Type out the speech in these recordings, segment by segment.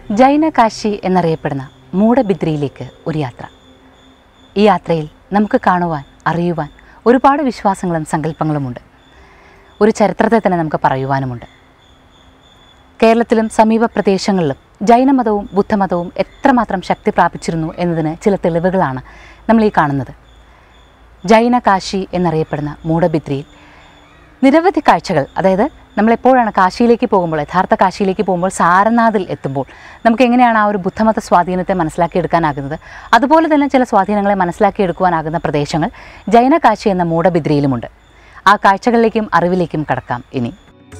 ജൈന കാശി എന്നറിയപ്പെടുന്ന മൂടബിദ്രിയിലേക്ക് ഒരു യാത്ര ഈ യാത്രയിൽ നമുക്ക് കാണുവാൻ അറിയുവാൻ ഒരുപാട് വിശ്വാസങ്ങളും സങ്കല്പങ്ങളുമുണ്ട് ഒരു ചരിത്രത്തെ തന്നെ നമുക്ക് പറയുവാനുമുണ്ട് കേരളത്തിലും സമീപ പ്രദേശങ്ങളിലും ജൈനമതവും ബുദ്ധമതവും എത്രമാത്രം ശക്തി പ്രാപിച്ചിരുന്നു എന്നതിന് ചില തെളിവുകളാണ് നമ്മൾ ഈ കാണുന്നത് ജൈന കാശി എന്നറിയപ്പെടുന്ന മൂടബിദ്രിയിൽ നിരവധി കാഴ്ചകൾ അതായത് നമ്മളെപ്പോഴാണ് കാശിയിലേക്ക് പോകുമ്പോൾ യഥാർത്ഥ കാശിയിലേക്ക് പോകുമ്പോൾ സാരനാഥിൽ എത്തുമ്പോൾ നമുക്ക് എങ്ങനെയാണ് ആ ഒരു ബുദ്ധമത സ്വാധീനത്തെ മനസ്സിലാക്കിയെടുക്കാനാകുന്നത് അതുപോലെ തന്നെ ചില സ്വാധീനങ്ങളെ മനസ്സിലാക്കിയെടുക്കുവാനാകുന്ന പ്രദേശങ്ങൾ ജൈന കാശി എന്ന മൂടബിദ്രിയിലുമുണ്ട് ആ കാഴ്ചകളിലേക്കും അറിവിലേക്കും കടക്കാം ഇനി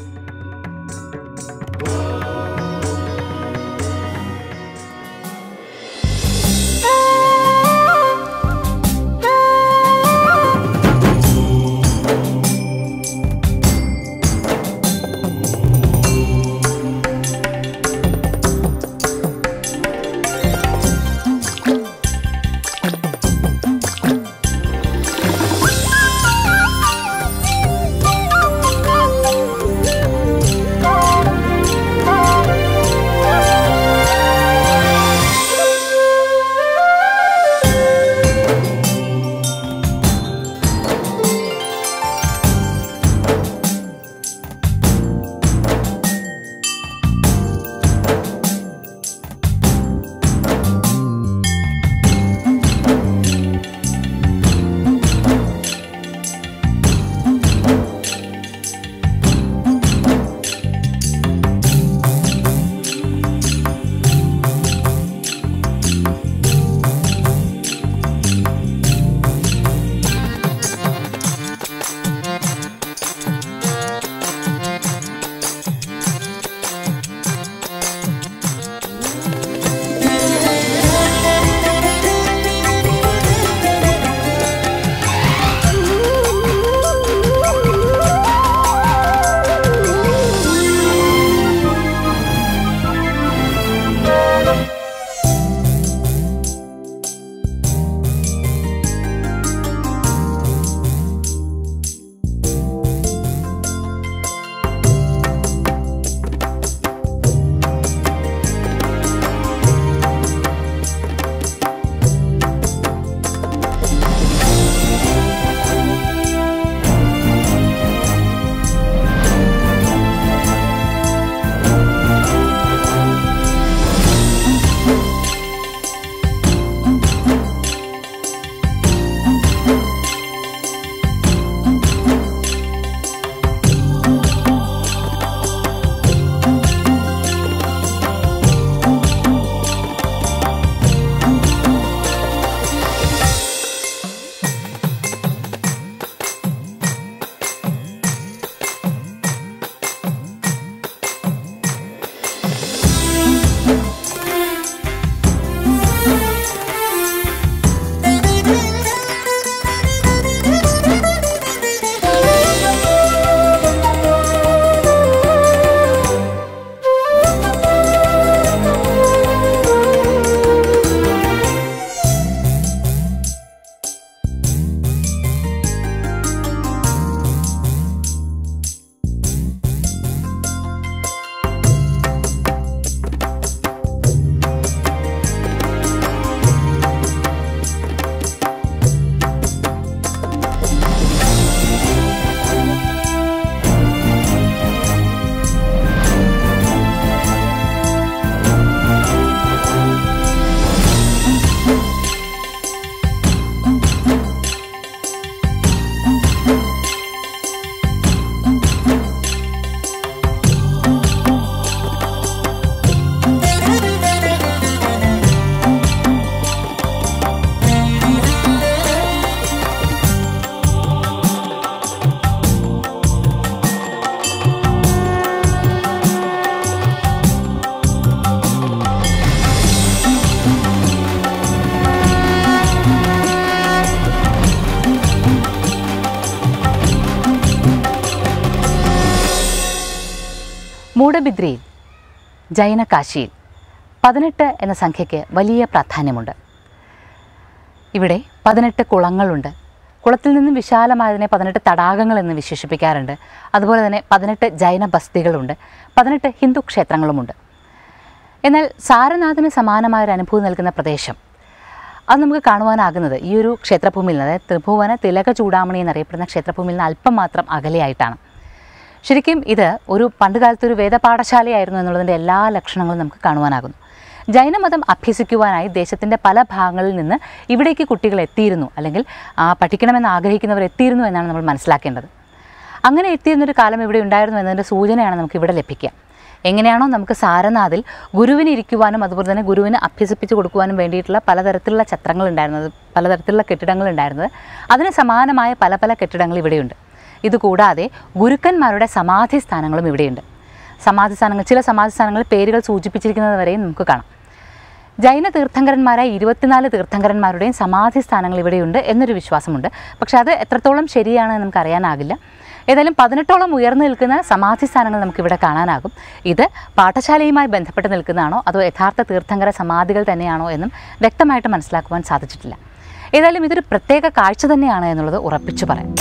മൂടബിദ്രിയിൽ ജൈന കാശിയിൽ പതിനെട്ട് എന്ന സംഖ്യയ്ക്ക് വലിയ പ്രാധാന്യമുണ്ട് ഇവിടെ പതിനെട്ട് കുളങ്ങളുണ്ട് കുളത്തിൽ നിന്നും വിശാലമായതിനെ പതിനെട്ട് തടാകങ്ങൾ എന്ന് വിശേഷിപ്പിക്കാറുണ്ട് അതുപോലെ തന്നെ പതിനെട്ട് ജൈന ബസ്തികളുണ്ട് പതിനെട്ട് ഹിന്ദു ക്ഷേത്രങ്ങളുമുണ്ട് എന്നാൽ സാരനാഥിന് സമാനമായ ഒരു അനുഭൂതി നൽകുന്ന പ്രദേശം അത് നമുക്ക് കാണുവാനാകുന്നത് ഈ ഒരു ക്ഷേത്രഭൂമിയിൽ നിന്ന് അതായത് ത്രിഭുവന തിലക ചൂടാമണി എന്നറിയപ്പെടുന്ന ക്ഷേത്രഭൂമിയിൽ നിന്ന് അല്പം മാത്രം അകലെയായിട്ടാണ് ശരിക്കും ഇത് ഒരു പണ്ടുകാലത്ത് ഒരു വേദപാഠശാലയായിരുന്നു എന്നുള്ളതിൻ്റെ എല്ലാ ലക്ഷണങ്ങളും നമുക്ക് കാണുവാനാകുന്നു ജൈനമതം അഭ്യസിക്കുവാനായി ദേശത്തിൻ്റെ പല ഭാഗങ്ങളിൽ നിന്ന് ഇവിടേക്ക് കുട്ടികൾ എത്തിയിരുന്നു അല്ലെങ്കിൽ ആ, പഠിക്കണമെന്ന് ആഗ്രഹിക്കുന്നവർ എത്തിയിരുന്നു എന്നാണ് നമ്മൾ മനസ്സിലാക്കേണ്ടത് അങ്ങനെ എത്തിയിരുന്നൊരു കാലം ഇവിടെ ഉണ്ടായിരുന്നു എന്നതിൻ്റെ സൂചനയാണ് നമുക്ക് ഇവിടെ ലഭിക്കുക എങ്ങനെയാണോ നമുക്ക് സാരനാഥിൽ ഗുരുവിന് ഇരിക്കുവാനും അതുപോലെ തന്നെ ഗുരുവിന് അഭ്യസിപ്പിച്ച് കൊടുക്കുവാനും വേണ്ടിയിട്ടുള്ള പലതരത്തിലുള്ള ഛത്രങ്ങൾ ഉണ്ടായിരുന്നത് പലതരത്തിലുള്ള കെട്ടിടങ്ങൾ ഉണ്ടായിരുന്നത് അതിന് സമാനമായ പല പല കെട്ടിടങ്ങൾ ഇവിടെയുണ്ട് ഇതുകൂടാതെ ഗുരുക്കന്മാരുടെ സമാധി സ്ഥാനങ്ങളും ഇവിടെയുണ്ട് സമാധി സ്ഥാനങ്ങൾ ചില സമാധി സ്ഥാനങ്ങളിൽ പേരുകൾ സൂചിപ്പിച്ചിരിക്കുന്നത് വരെയും നമുക്ക് കാണാം ജൈന തീർത്ഥങ്കരന്മാരായ ഇരുപത്തിനാല് തീർത്ഥങ്കരന്മാരുടെയും സമാധി സ്ഥാനങ്ങൾ ഇവിടെയുണ്ട് എന്നൊരു വിശ്വാസമുണ്ട് പക്ഷെ അത് എത്രത്തോളം ശരിയാണെന്ന് നമുക്ക് അറിയാനാകില്ല ഏതായാലും പതിനെട്ടോളം ഉയർന്നു നിൽക്കുന്ന സമാധി സ്ഥാനങ്ങൾ നമുക്കിവിടെ കാണാനാകും ഇത് പാഠശാലയുമായി ബന്ധപ്പെട്ട് നിൽക്കുന്നതാണോ അതോ യഥാർത്ഥ തീർത്ഥങ്കര സമാധികൾ തന്നെയാണോ എന്നും വ്യക്തമായിട്ട് മനസ്സിലാക്കുവാൻ സാധിച്ചിട്ടില്ല ഏതായാലും ഇതൊരു പ്രത്യേക കാഴ്ച തന്നെയാണ് എന്നുള്ളത് ഉറപ്പിച്ചു പറയാം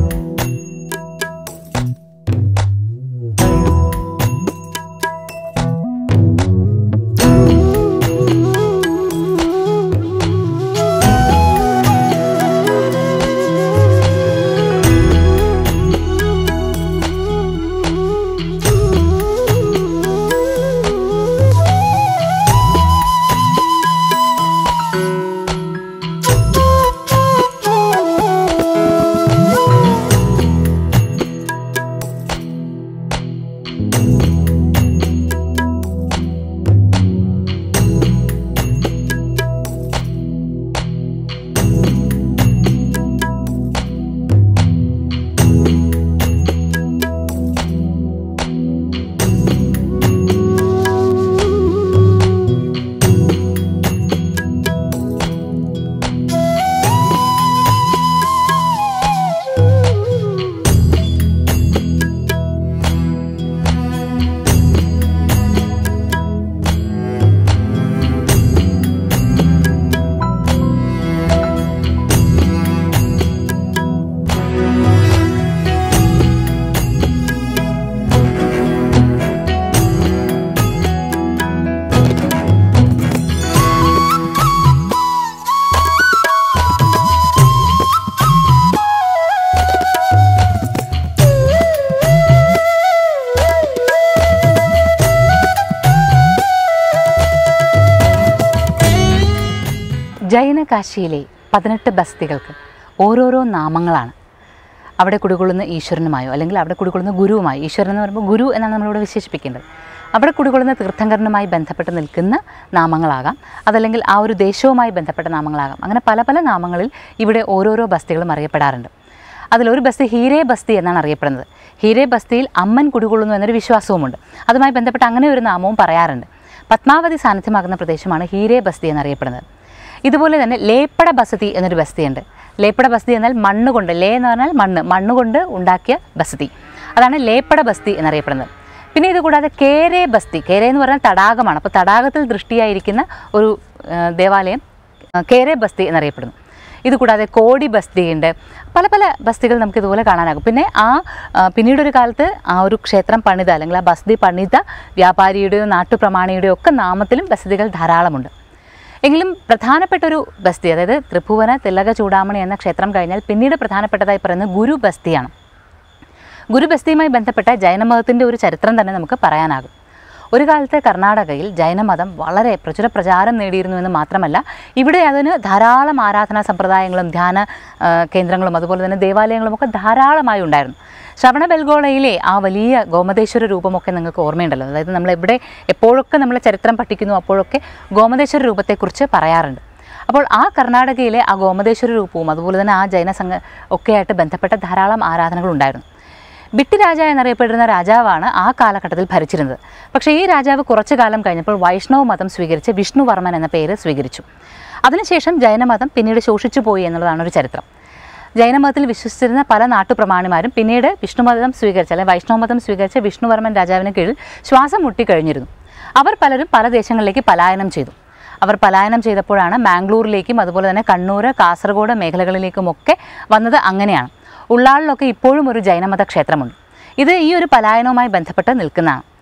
ജൈനകാശിയിലെ പതിനെട്ട് ബസ്തികൾക്ക് ഓരോരോ നാമങ്ങളാണ് അവിടെ കുടികൊള്ളുന്ന ഈശ്വരനുമായോ അല്ലെങ്കിൽ അവിടെ കുടികൊള്ളുന്ന ഗുരുവുമായോ ഈശ്വരൻ എന്ന് പറയുമ്പോൾ ഗുരു എന്നാണ് നമ്മളിവിടെ വിശേഷിപ്പിക്കേണ്ടത് അവിടെ കുടികൊള്ളുന്ന തീർത്ഥങ്കരനുമായി ബന്ധപ്പെട്ട് നിൽക്കുന്ന നാമങ്ങളാകാം അതല്ലെങ്കിൽ ആ ഒരു ദേശവുമായി ബന്ധപ്പെട്ട നാമങ്ങളാകാം അങ്ങനെ പല പല നാമങ്ങളിൽ ഇവിടെ ഓരോരോ ബസ്തികളും അറിയപ്പെടാറുണ്ട് അതിലൊരു ബസ്തി ഹീരേ ബസ്തി എന്നാണ് അറിയപ്പെടുന്നത് ഹീരേ ബസ്തിയിൽ അമ്മൻ കുടികൊള്ളുന്നു എന്നൊരു വിശ്വാസവുമുണ്ട് അതുമായി ബന്ധപ്പെട്ട് അങ്ങനെ ഒരു നാമവും പറയാറുണ്ട് പത്മാവതി സാന്നിധ്യമാകുന്ന പ്രദേശമാണ് ഹീരേ ബസ്തി എന്നറിയപ്പെടുന്നത് ഇതുപോലെ തന്നെ ലേപ്പട ബസതി എന്നൊരു ബസ്തിയുണ്ട് ലേപ്പട ബസ്തി എന്നാൽ മണ്ണ് കൊണ്ട് ലേ എന്ന് പറഞ്ഞാൽ മണ്ണ് മണ്ണ് കൊണ്ട് ഉണ്ടാക്കിയ ബസ്തി അതാണ് ലേപ്പട ബസ്തി എന്നറിയപ്പെടുന്നത് പിന്നെ ഇത് കൂടാതെ കേരേ ബസ്തി കേരേ എന്ന് പറഞ്ഞാൽ തടാകമാണ് അപ്പോൾ തടാകത്തിൽ ദൃഷ്ടിയായിരിക്കുന്ന ഒരു ആ, ദേവാലയം ആ, കേരേ ബസ്തി എന്നറിയപ്പെടുന്നു ഇത് കൂടാതെ കോടി ബസ്തിയുണ്ട് പല പല ബസ്തികൾ നമുക്ക് ഇതുപോലെ കാണാനാകും പിന്നെ ആ ആ, പിന്നീടൊരു കാലത്ത് ആ ഒരു ക്ഷേത്രം പണിത അല്ലെങ്കിൽ ആ ബസ്തി പണിത വ്യാപാരിയുടെയോ നാട്ടുപ്രമാണിയുടെയോ ഒക്കെ നാമത്തിലും ബസ്തികൾ ധാരാളമുണ്ട് എങ്കിലും പ്രധാനപ്പെട്ട ഒരു ബസ്തി അതായത് ത്രിഭുവന തിലക ചൂടാമണി എന്ന ക്ഷേത്രം കഴിഞ്ഞാൽ പിന്നീട് പ്രധാനപ്പെട്ടതായി പറയുന്നത് ഗുരു ബസ്തിയാണ് ഗുരുബസ്തിയുമായി ബന്ധപ്പെട്ട ജൈനമതത്തിൻ്റെ ഒരു ചരിത്രം തന്നെ നമുക്ക് പറയാനാകും ഒരു കാലത്ത് കർണാടകയിൽ ജൈനമതം വളരെ പ്രചുര പ്രചാരം നേടിയിരുന്നു എന്ന് മാത്രമല്ല ഇവിടെ അതിന് ധാരാളം ആരാധനാ സമ്പ്രദായങ്ങളും ധ്യാന ആ, കേന്ദ്രങ്ങളും അതുപോലെ തന്നെ ദേവാലയങ്ങളും ഒക്കെ ധാരാളമായി ഉണ്ടായിരുന്നു ശ്രവണബെൽഗോളയിലെ ആ വലിയ ഗോമതേശ്വര രൂപമൊക്കെ നിങ്ങൾക്ക് ഓർമ്മയുണ്ടല്ലോ അതായത് നമ്മൾ എവിടെ എപ്പോഴൊക്കെ നമ്മൾ ചരിത്രം പഠിക്കുന്നു അപ്പോഴൊക്കെ ഗോമതേശ്വര രൂപത്തെക്കുറിച്ച് പറയാറുണ്ട് അപ്പോൾ ആ കർണാടകയിലെ ആ ഗോമതേശ്വര രൂപവും അതുപോലെ തന്നെ ആ ജൈന സംഘ ഒക്കെയായിട്ട് ബന്ധപ്പെട്ട ധാരാളം ആരാധനകളുണ്ടായിരുന്നു ബിട്ടി രാജ എന്നറിയപ്പെടുന്ന രാജാവാണ് ആ കാലഘട്ടത്തിൽ ഭരിച്ചിരുന്നത് പക്ഷേ ഈ രാജാവ് കുറച്ചു കാലം കഴിഞ്ഞപ്പോൾ വൈഷ്ണവ മതം സ്വീകരിച്ച് വിഷ്ണുവർമ്മൻ എന്ന പേര് സ്വീകരിച്ചു അതിനുശേഷം ജൈനമതം പിന്നീട് ശോഷിച്ചു പോയി എന്നുള്ളതാണ് ഒരു ചരിത്രം ജൈനമതത്തിൽ വിശ്വസിച്ചിരുന്ന പല നാട്ടുപ്രമാണിമാരും പിന്നീട് വിഷ്ണുമതം സ്വീകരിച്ച അല്ലെങ്കിൽ വൈഷ്ണവമതം സ്വീകരിച്ച വിഷ്ണുവർമ്മൻ രാജാവിന് കീഴിൽ ശ്വാസം മുട്ടിക്കഴിഞ്ഞിരുന്നു അവർ പലരും പല ദേശങ്ങളിലേക്ക് പലായനം ചെയ്തു അവർ പലായനം ചെയ്തപ്പോഴാണ് മാംഗ്ലൂരിലേക്കും അതുപോലെ തന്നെ കണ്ണൂർ കാസർഗോഡ് മേഖലകളിലേക്കുമൊക്കെ വന്നത് അങ്ങനെയാണ് ഉള്ളാളിലൊക്കെ ഇപ്പോഴും ഒരു ജൈനമത ക്ഷേത്രമുണ്ട് ഇത് ഈ ഒരു പലായനവുമായി ബന്ധപ്പെട്ട് നിൽക്കുന്നതാണ്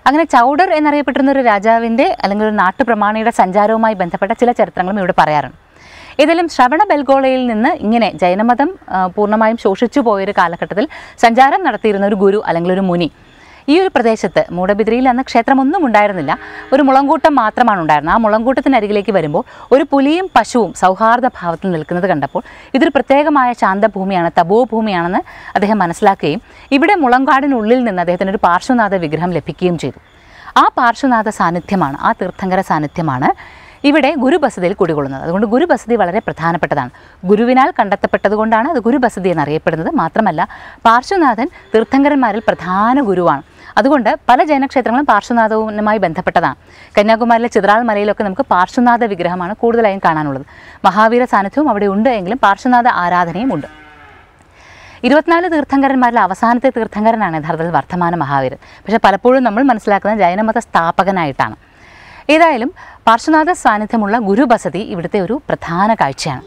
അങ്ങനെ ചൗഡർ എന്നറിയപ്പെട്ടിരുന്ന ഒരു രാജാവിൻ്റെ അല്ലെങ്കിൽ ഒരു നാട്ടുപ്രമാണിയുടെ സഞ്ചാരവുമായി ബന്ധപ്പെട്ട ചില ചരിത്രങ്ങളും ഇവിടെ പറയാറുണ്ട് ഏതായാലും ശ്രവണ ബെൽഗോളയിൽ നിന്ന് ഇങ്ങനെ ജൈനമതം ആ, പൂർണ്ണമായും ശോഷിച്ചു പോയൊരു കാലഘട്ടത്തിൽ സഞ്ചാരം നടത്തിയിരുന്ന ഒരു ഗുരു അല്ലെങ്കിൽ ഒരു മുനി ഈ ഒരു പ്രദേശത്ത് മൂടബിദ്രിയിൽ അന്ന് ക്ഷേത്രമൊന്നും ഉണ്ടായിരുന്നില്ല ഒരു മുളങ്കൂട്ടം മാത്രമാണ് ഉണ്ടായിരുന്നത് ആ മുളങ്കൂട്ടത്തിനരികിലേക്ക് വരുമ്പോൾ ഒരു പുലിയും പശുവും സൗഹാർദ്ദ ഭാവത്തിൽ നിൽക്കുന്നത് കണ്ടപ്പോൾ ഇതൊരു പ്രത്യേകമായ ശാന്തഭൂമിയാണ് തപോഭൂമിയാണെന്ന് അദ്ദേഹം മനസ്സിലാക്കുകയും ഇവിടെ മുളങ്കാടിനുള്ളിൽ നിന്ന് അദ്ദേഹത്തിന് ഒരു പാർശ്വനാഥ വിഗ്രഹം ലഭിക്കുകയും ചെയ്തു ആ പാർശ്വനാഥ സാന്നിധ്യമാണ് ആ തീർത്ഥങ്കര സാന്നിധ്യമാണ് ഇവിടെ ഗുരുബസതിയിൽ കുടികൊള്ളുന്നത് അതുകൊണ്ട് ഗുരുബസതി വളരെ പ്രധാനപ്പെട്ടതാണ് ഗുരുവിനാൽ കണ്ടെത്തപ്പെട്ടതുകൊണ്ടാണ് അത് ഗുരുബസതി എന്നറിയപ്പെടുന്നത് മാത്രമല്ല പാർശ്വനാഥൻ തീർത്ഥങ്കരന്മാരിൽ പ്രധാന ഗുരുവാണ് അതുകൊണ്ട് പല ജൈനക്ഷേത്രങ്ങളും പാർശ്വനാഥവുമായി ബന്ധപ്പെട്ടതാണ് കന്യാകുമാരിയിലെ ചിത്രാൾ മലയിലൊക്കെ നമുക്ക് പാർശ്വനാഥ വിഗ്രഹമാണ് കൂടുതലായും കാണാനുള്ളത് മഹാവീര സാന്നിധ്യവും അവിടെ ഉണ്ട് എങ്കിലും പാർശ്വനാഥ ആരാധനയും ഉണ്ട് ഇരുപത്തിനാല് തീർത്ഥങ്കരന്മാരിൽ അവസാനത്തെ തീർത്ഥങ്കരനാണ് യഥാർത്ഥത്തിൽ വർദ്ധമാന മഹാവീരൻ പക്ഷേ പലപ്പോഴും നമ്മൾ മനസ്സിലാക്കുന്നത് ജൈനമത സ്ഥാപകനായിട്ടാണ് ഏതായാലും പാർശ്വനാഥ സാന്നിധ്യമുള്ള ഗുരുബസതി ഇവിടുത്തെ ഒരു പ്രധാന കാഴ്ചയാണ്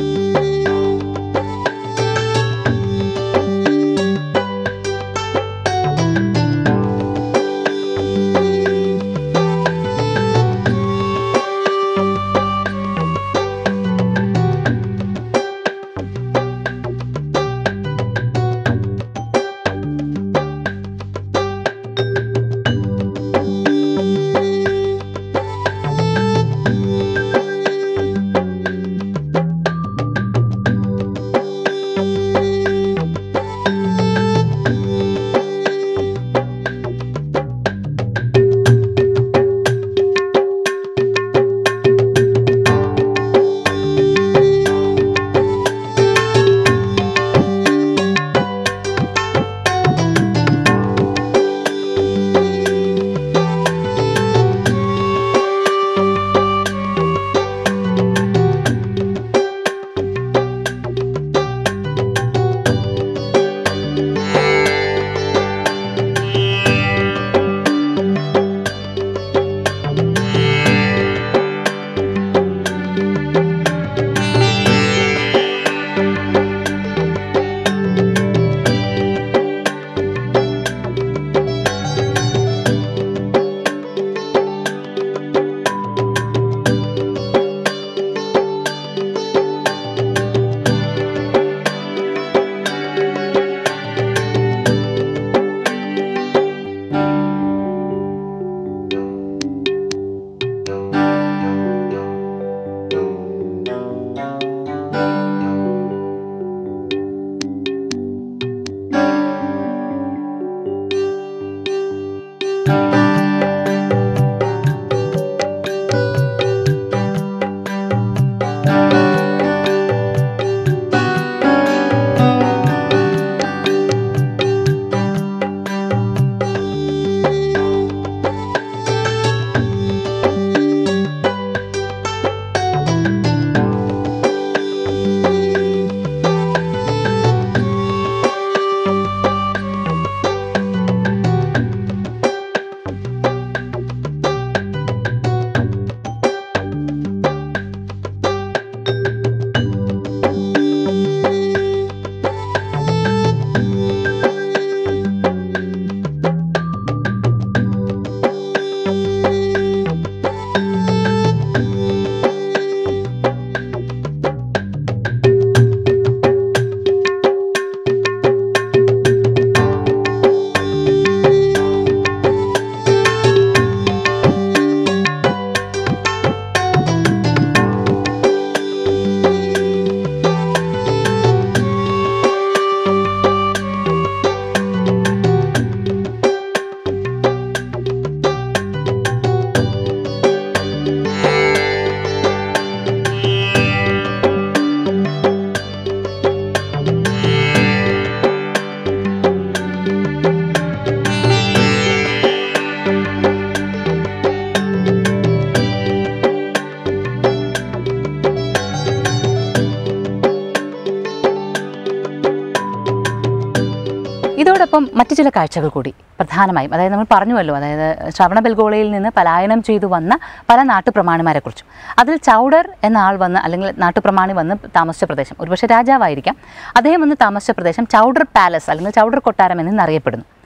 ഇതോടൊപ്പം മറ്റു ചില കാഴ്ചകൾ കൂടി പ്രധാനമായും അതായത് നമ്മൾ പറഞ്ഞുവല്ലോ അതായത് ശ്രവണ ബെൽഗോളയിൽ നിന്ന് പലായനം ചെയ്തു വന്ന പല നാട്ടുപ്രമാണിമാരെക്കുറിച്ചും അതിൽ ചൗഡർ എന്ന ആൾ വന്ന് അല്ലെങ്കിൽ നാട്ടുപ്രമാണി വന്ന് താമസിച്ച പ്രദേശം ഒരുപക്ഷെ രാജാവായിരിക്കാം അദ്ദേഹം വന്ന് താമസിച്ച പ്രദേശം ചൗഡർ പാലസ് അല്ലെങ്കിൽ ചൗഡർ കൊട്ടാരം എന്നറിയപ്പെടുന്നു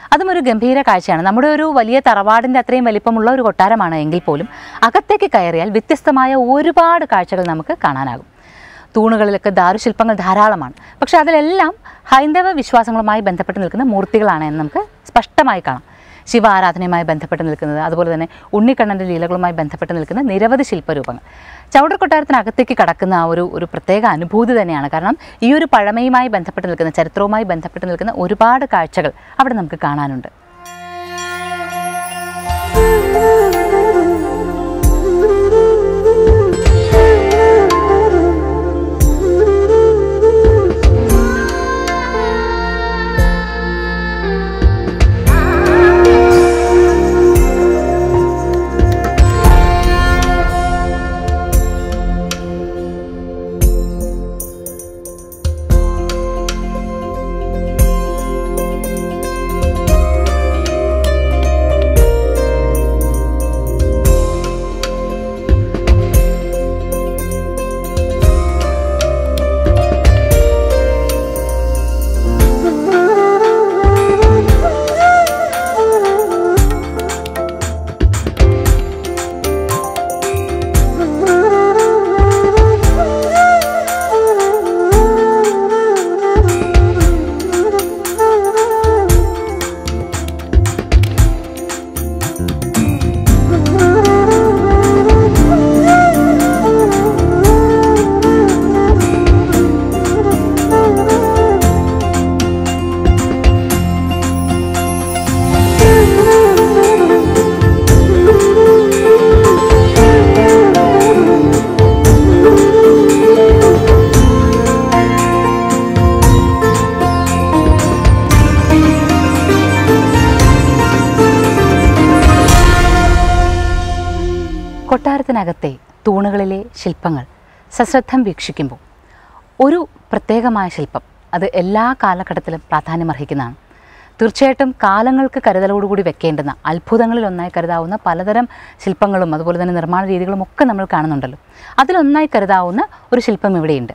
അതും ഒരു ഗംഭീര കാഴ്ചയാണ് നമ്മുടെ ഒരു വലിയ തറവാടിൻ്റെ അത്രയും വലിപ്പമുള്ള ഒരു കൊട്ടാരമാണ് എങ്കിൽ പോലും അകത്തേക്ക് കയറിയാൽ വ്യത്യസ്തമായ ഒരുപാട് കാഴ്ചകൾ നമുക്ക് കാണാനാകും തൂണുകളിലൊക്കെ ദാരുശില്പങ്ങൾ ധാരാളമാണ് പക്ഷേ അതിലെല്ലാം ഹൈന്ദവ വിശ്വാസങ്ങളുമായി ബന്ധപ്പെട്ട് നിൽക്കുന്ന മൂർത്തികളാണ് എന്ന് നമുക്ക് സ്പഷ്ടമായി കാണാം ശിവ ആരാധനയുമായി ബന്ധപ്പെട്ട് നിൽക്കുന്നത് അതുപോലെ തന്നെ ഉണ്ണിക്കണ്ണൻ്റെ ലീലകളുമായി ബന്ധപ്പെട്ട് നിൽക്കുന്ന നിരവധി ശില്പരൂപങ്ങൾ ചൗഡർ കൊട്ടാരത്തിനകത്തേക്ക് കടക്കുന്ന ആ ഒരു ഒരു പ്രത്യേക അനുഭൂതി തന്നെയാണ് കാരണം ഈ ഒരു പഴമയുമായി ബന്ധപ്പെട്ട് നിൽക്കുന്ന ചരിത്രവുമായി ബന്ധപ്പെട്ട് നിൽക്കുന്ന ഒരുപാട് കാഴ്ചകൾ അവിടെ നമുക്ക് കാണാനുണ്ട് കൊട്ടാരത്തിനകത്തെ തൂണുകളിലെ ശില്പങ്ങൾ സശ്രദ്ധം വീക്ഷിക്കുമ്പോൾ ഒരു പ്രത്യേകമായ ശില്പം അത് എല്ലാ കാലഘട്ടത്തിലും പ്രാധാന്യമർഹിക്കുന്നതാണ് തീർച്ചയായിട്ടും കാലങ്ങൾക്ക് കരുതലോടുകൂടി വെക്കേണ്ടുന്ന അത്ഭുതങ്ങളിലൊന്നായി കരുതാവുന്ന പലതരം ശില്പങ്ങളും അതുപോലെ തന്നെ നിർമ്മാണ രീതികളും ഒക്കെ നമ്മൾ കാണുന്നുണ്ടല്ലോ അതിലൊന്നായി കരുതാവുന്ന ഒരു ശില്പം ഇവിടെയുണ്ട്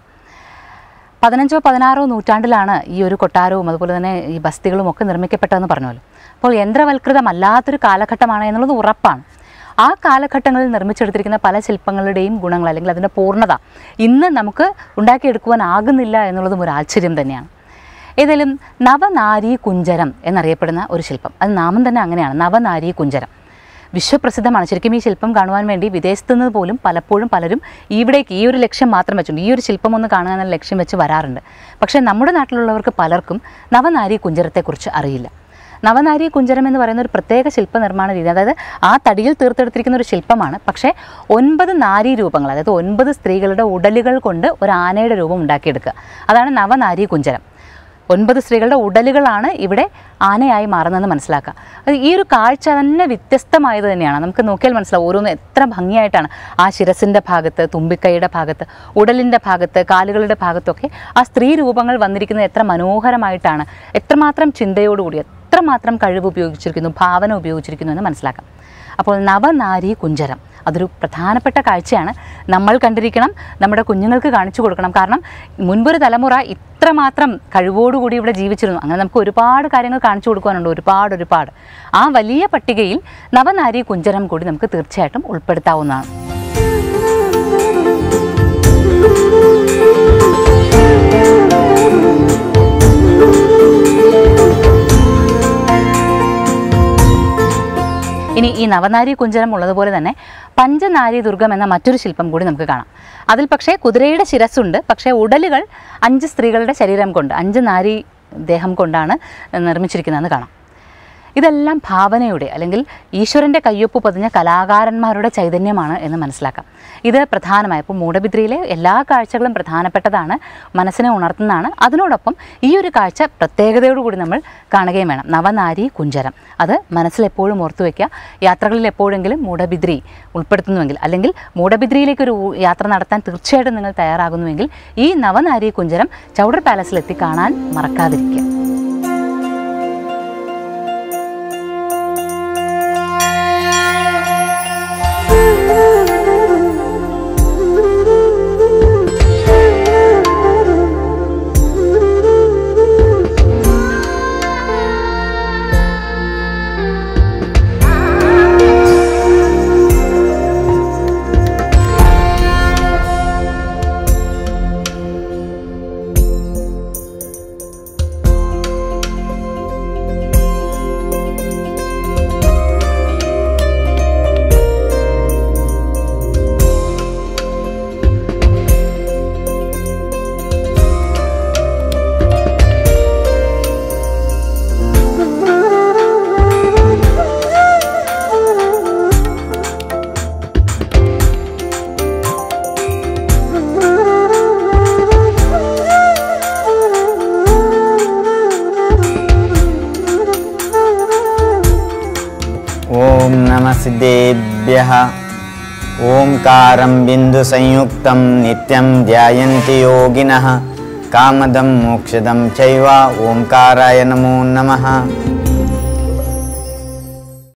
പതിനഞ്ചോ പതിനാറോ നൂറ്റാണ്ടിലാണ് ഈ ഒരു കൊട്ടാരവും അതുപോലെ തന്നെ ഈ ബസ്തികളും ഒക്കെ നിർമ്മിക്കപ്പെട്ടതെന്ന് പറഞ്ഞല്ലോ അപ്പോൾ യന്ത്രവൽകൃതമല്ലാത്തൊരു കാലഘട്ടമാണ് എന്നുള്ളത് ഉറപ്പാണ് ആ കാലഘട്ടങ്ങളിൽ നിർമ്മിച്ചെടുത്തിരിക്കുന്ന പല ശില്പങ്ങളുടെയും ഗുണങ്ങൾ അല്ലെങ്കിൽ അതിൻ്റെ പൂർണ്ണത ഇന്ന് നമുക്ക് ഉണ്ടാക്കിയെടുക്കുവാനാകുന്നില്ല എന്നുള്ളതും ഒരു ആശ്ചര്യം തന്നെയാണ് ഏതായാലും നവനാരി കുഞ്ചരം എന്നറിയപ്പെടുന്ന ഒരു ശില്പം അത് നാമം തന്നെ അങ്ങനെയാണ് നവനാരി കുഞ്ചരം വിശ്വപ്രസിദ്ധമാണ് ശരിക്കും ഈ ശില്പം കാണുവാൻ വേണ്ടി വിദേശത്തു നിന്ന് പോലും പലപ്പോഴും പലരും ഇവിടേക്ക് ഈ ഒരു ലക്ഷ്യം മാത്രം വെച്ചുകൊണ്ട് ഈ ഒരു ശില്പം ഒന്ന് കാണുക എന്ന ലക്ഷ്യം വെച്ച് വരാറുണ്ട് പക്ഷേ നമ്മുടെ നാട്ടിലുള്ളവർക്ക് പലർക്കും നവനാരി കുഞ്ചരത്തെക്കുറിച്ച് അറിയില്ല നവനാരി കുഞ്ചരം എന്ന് പറയുന്ന ഒരു പ്രത്യേക ശില്പ നിർമ്മാണ രീതി അതായത് ആ തടിയിൽ തീർത്തെടുത്തിരിക്കുന്ന ഒരു ശില്പമാണ് പക്ഷേ ഒൻപത് നാരി രൂപങ്ങൾ അതായത് ഒൻപത് സ്ത്രീകളുടെ ഉടലുകൾ കൊണ്ട് ഒരു ആനയുടെ രൂപം ഉണ്ടാക്കിയെടുക്കുക അതാണ് നവനാരി കുഞ്ചരം ഒൻപത് സ്ത്രീകളുടെ ഉടലുകളാണ് ഇവിടെ ആനയായി മാറുന്നതെന്ന് മനസ്സിലാക്കുക അത് ഈ ഒരു കാഴ്ച തന്നെ വ്യത്യസ്തമായത് തന്നെയാണ് നമുക്ക് നോക്കിയാൽ മനസ്സിലാവും ഓരോന്ന് എത്ര ഭംഗിയായിട്ടാണ് ആ ശിരസിൻ്റെ ഭാഗത്ത് തുമ്പിക്കൈയുടെ ഭാഗത്ത് ഉടലിൻ്റെ ഭാഗത്ത് കാലുകളുടെ ഭാഗത്തൊക്കെ ആ സ്ത്രീ രൂപങ്ങൾ വന്നിരിക്കുന്നത് എത്ര മനോഹരമായിട്ടാണ് എത്രമാത്രം ചിന്തയോടുകൂടി എത്രമാത്രം കഴിവ് ഉപയോഗിച്ചിരിക്കുന്നു ഭാവന ഉപയോഗിച്ചിരിക്കുന്നു എന്ന് മനസ്സിലാക്കാം അപ്പോൾ നവനാരി കുഞ്ചരം അതൊരു പ്രധാനപ്പെട്ട കാഴ്ചയാണ് നമ്മൾ കണ്ടിരിക്കണം നമ്മുടെ കുഞ്ഞുങ്ങൾക്ക് കാണിച്ചു കൊടുക്കണം കാരണം മുൻപൊരു തലമുറ ഇത്രമാത്രം കഴിവോടുകൂടി ഇവിടെ ജീവിച്ചിരുന്നു അങ്ങനെ നമുക്ക് ഒരുപാട് കാര്യങ്ങൾ കാണിച്ചു കൊടുക്കാനുണ്ട് ഒരുപാട് ഒരുപാട് ആ വലിയ പട്ടികയിൽ നവനാരി കുഞ്ചരം കൂടി നമുക്ക് തീർച്ചയായിട്ടും ഉൾപ്പെടുത്താവുന്നതാണ് ഇനി ഈ നവനാരി കുഞ്ചരം ഉള്ളതുപോലെ തന്നെ പഞ്ചനാരി ദുർഗം എന്ന മറ്റൊരു ശില്പം കൂടി നമുക്ക് കാണാം അതിൽ പക്ഷേ കുതിരയുടെ ശിരസ്സുണ്ട് പക്ഷേ ഉടലുകൾ അഞ്ച് സ്ത്രീകളുടെ ശരീരം കൊണ്ട് അഞ്ച് നാരി ദേഹം കൊണ്ടാണ് നിർമ്മിച്ചിരിക്കുന്നതെന്ന് കാണാം ഇതെല്ലാം ഭാവനയുടെ അല്ലെങ്കിൽ ഈശ്വരൻ്റെ കയ്യൊപ്പ് പതിഞ്ഞ കലാകാരന്മാരുടെ ചൈതന്യമാണ് എന്ന് മനസ്സിലാക്കാം ഇത് പ്രധാനമായ ഇപ്പോൾ മൂടബിദ്രിയിലെ എല്ലാ കാഴ്ചകളും പ്രധാനപ്പെട്ടതാണ് മനസ്സിനെ ഉണർത്തുന്നതാണ് അതിനോടൊപ്പം ഈ ഒരു കാഴ്ച പ്രത്യേകതയോടുകൂടി നമ്മൾ കാണുകയും വേണം നവനാരി കുഞ്ചരം അത് മനസ്സിൽ എപ്പോഴും ഓർത്തു വയ്ക്കുക യാത്രകളിൽ എപ്പോഴെങ്കിലും മൂടബിദ്രി ഉൾപ്പെടുത്തുന്നുവെങ്കിൽ അല്ലെങ്കിൽ മൂടബിദ്രിയിലേക്കൊരു യാത്ര നടത്താൻ തീർച്ചയായിട്ടും നിങ്ങൾ തയ്യാറാകുന്നുവെങ്കിൽ ഈ നവനാരി കുഞ്ചരം ചൗഡർ പാലസിലെത്തി കാണാൻ മറക്കാതിരിക്കുക ॐ नमः सिद्धेभ्यः ओङ्कारं बिन्दुसंयुक्तं नित्यं ध्यायन्ति योगिनः कामदं मोक्षदं चैव ओङ्काराय नमो नमः